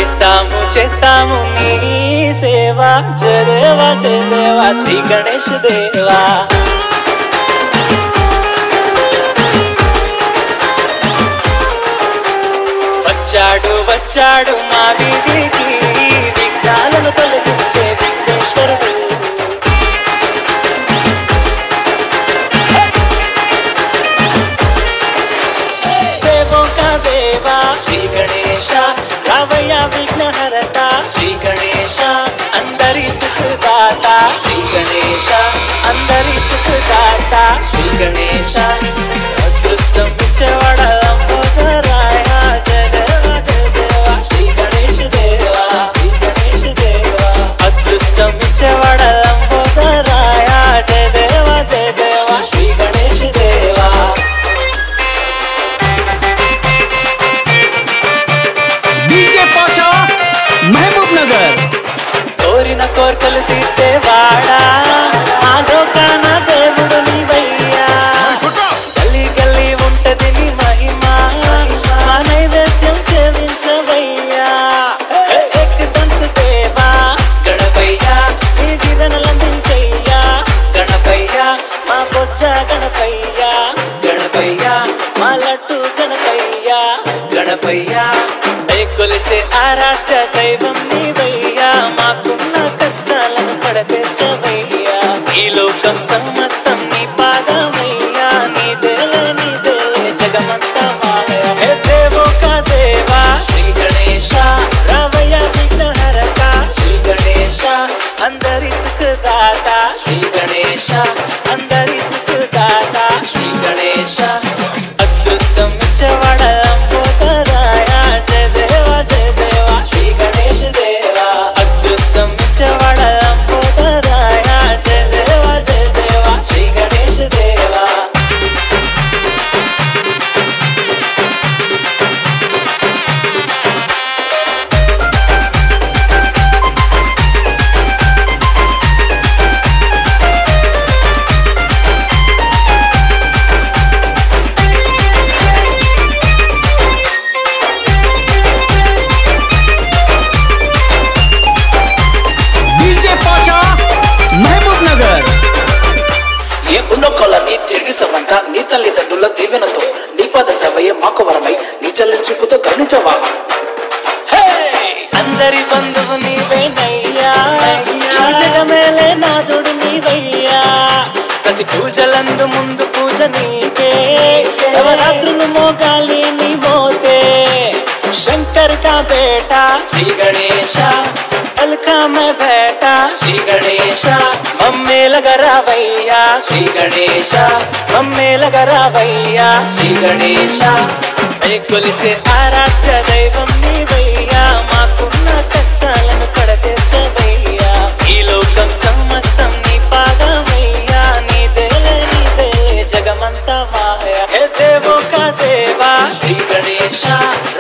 చేస్తాము చేస్తాము నీ సేవ జయదేవా జయదేవా శ్రీ గణేష్ దేవా వచ్చాడు వచ్చాడు మా వీధికి విఘ్నాలను తొలగించే విఘ్నేశ్వరుడు దేవోక దేవా శ్రీ గణేశ రావయ్య విఘ్నహరత శ్రీ గణేశ అందరి సుఖదాత శ్రీ గణేశ అందరి సుఖదాత శ్రీ గణేశ అదృష్టం ఇచ్చేవాడ లంబోదరాయ జయ దేవా జయ దేవా శ్రీ గణేశ దేవా శ్రీ గణేశ దేవా అదృష్టం ఇచ్చేవాడ లంబోదరాయ జయ దేవా జయ దేవా శ్రీ గణేశ దేవా డీజే పాషా మహబూబ్ నగర్ కోరిన కోర్కలు తీర్చేవాడా ఆ లోకాన దేవుడు నీవయ్యా గల్లీ గల్లీ ఉంటది నీ మహిమ మా నైవేద్యం సేవించవయ్యా దంత దేవా గణపయ్యా నీ దీవెనలందించయ్యా గణపయ్యా మా బొజ్జ గణపయ్యా గణపయ్యా మా లడ్డు గణపయ్యా గణపయ్యా దయ కొలిచే ఆరాధ్య దైవం నీవయ్యా మాకున్న కష్టాలను పడతెచ్చవయ్యా ఈ లోకం సమస్తం నీ పాదమయ్యా నీదేలే నీదేలే జగమంతా మాయ హే దేవో కా దేవా శ్రీ గణేశ రావయ్య విఘ్నహరత శ్రీ గణేశ అందరి సుఖదాత శ్రీ గణేశ అందరి సుఖదాత శ్రీ గణేశ అదృష్టం ఇచ్చేవాడ లంబోదరాయ జయ దేవా జయ దేవా శ్రీ గణేశ దేవా అదృష్టం ఇచ్చేవాడ లంబోదరాయ జయ దేవా జయ దేవా శ్రీ గణేశ దేవా డీజే పాషా మహబూబ్ నగర్ ఏ ఉన్నొక్కలని తిరిగి సవంట నీ తల్లిదండ్రుల దీవెనతో నీ పద సేవయే మాకు వరమై నీ చెల్లించుకుతో కరుణించవా అందరి బంధువు నీవేనయ్యా ఈ జగమేలే నాదుడు నీవయ్యా ప్రతి పూజలందు ముందు పూజ నీకే నవరాత్రులు మోగాలి నీ మోతే శంకర్ का बेटा श्री गणेश अलका में बैठा श्री गणेश मम्मे लगा रावैया श्री गणेश मम्मे लगा रावैया श्री गणेश కొలిచే ఆరాధ్య దైవం నీవయ్యా మాకున్న కష్టాలను కడతీర్చవయ్యా ఈ లోకం సమస్తం నీ పాదమయ్యా నీదేలే నీదేలే జగమంతా మాయ హే దేవో కా దేవా శ్రీ గణేశ